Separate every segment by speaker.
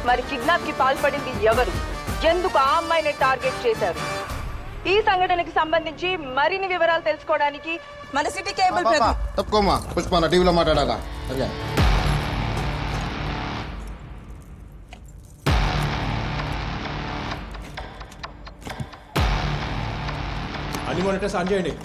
Speaker 1: మరి కిడ్నాప్ కి పాల్పడింది ఎవరు ఎందుకు ఆ అమ్మాయిని టార్గెట్ చేశారు ఈ సంఘటనకి సంబంధించి మరిన్ని వివరాలు తెలుసుకోవడానికి
Speaker 2: మన సిటీ కేబుల్
Speaker 3: పాపా
Speaker 2: ప్రతి
Speaker 3: తప్పుకోమా పుష్ప నా టీవీలో మాట్లాడాక సరే
Speaker 4: అన్ని మానిటర్స్ ఆన్ చేయండి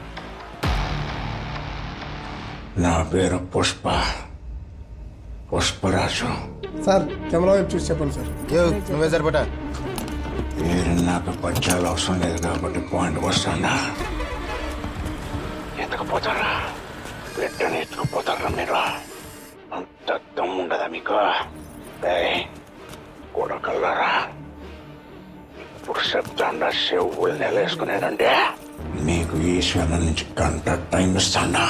Speaker 5: నా పేరు పుష్ప పుష్పరాజు
Speaker 6: సార్ కెమెరా వైపు చూసి చెప్పండి సార్
Speaker 3: ఏ నువ్వే సరిపడా
Speaker 5: పేరు నాకు పచ్చాలు అవసరం లేదు కాబట్టి పాయింట్ వస్తాడా ఎత్తుకుపోతారా బిడ్డని ఎత్తుకుపోతారా మీరు అంత దమ్ముండదా మీకు ఏయ్, కొడకల్లారా ఇప్పుడు చెప్తాండా చెవులు నెలేసుకునేదంటే మీకు ఈశ్వరం నుంచి గంట టైం ఇస్తాడా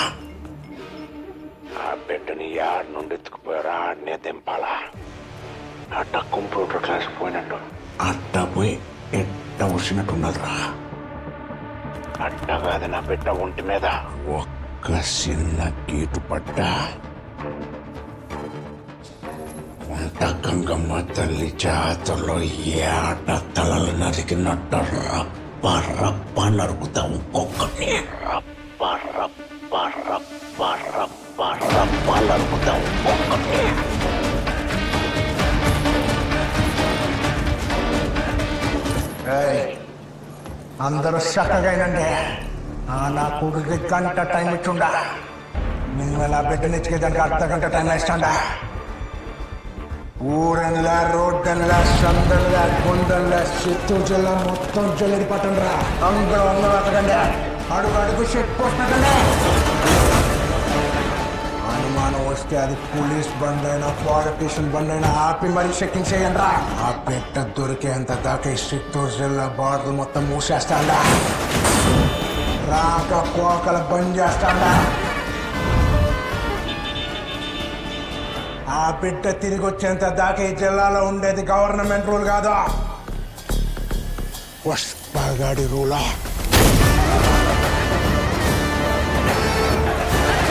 Speaker 5: ఆ బిడ్డని యాడ్ నుండి ఎత్తుకుపోయారా ఆడనే దింపాలా అట్ట కంప్యూటర్ క్లాస్ పోయినట్టు అట్ట పోయి ఎట్ట వచ్చినట్టున్నదిరా అట్ట కాదు నా బిడ్డ ఒంటి మీద ఒక్క చిన్న గీటు పడ్డ వంట గంగమ్మ తల్లి జాతరలో ఏట తలలు నరికినట్టు రప్ప రప్ప నరుకుతా ఒక్కొక్కటి రప్ప రప్ప రప్ప రప్ప రప్ప నరుకుతా ఒక్కొక్కటి
Speaker 7: అందరూ చక్కగానండి ఆ నా కొడుకు గంట టైం ఇచ్చుండా మిమ్మల్ని ఆ బిడ్డ నెచ్చుకేదానికి అర్ధ గంట టైం ఇస్తాండా ఊరన్లా రోడ్డన్లా సందన్లా గుండన్లా చిత్తూరు జిల్లా మొత్తం జల్లెడి పట్టండిరా అందరూ అందరూ అతకండి అడుగు అడుగు చెక్ పోస్టండి అనుమానం వస్తే అది పోలీస్ బండ్ అయినా పాలిటీషియన్ బండ్ అయినా ఆపి మరీ చెక్కింగ్ చేయండి రా ఆ పెట్ట దొరికేంత దాకా ఈ చిత్తూరు జిల్లా బార్డర్ మొత్తం మూసేస్తాడా రాక కోకల బంద్ చేస్తాడా ఆ బిడ్డ తిరిగి వచ్చేంత దాకా ఈ జిల్లాలో ఉండేది గవర్నమెంట్ రూల్ కాదు పుష్పగాడి రూలా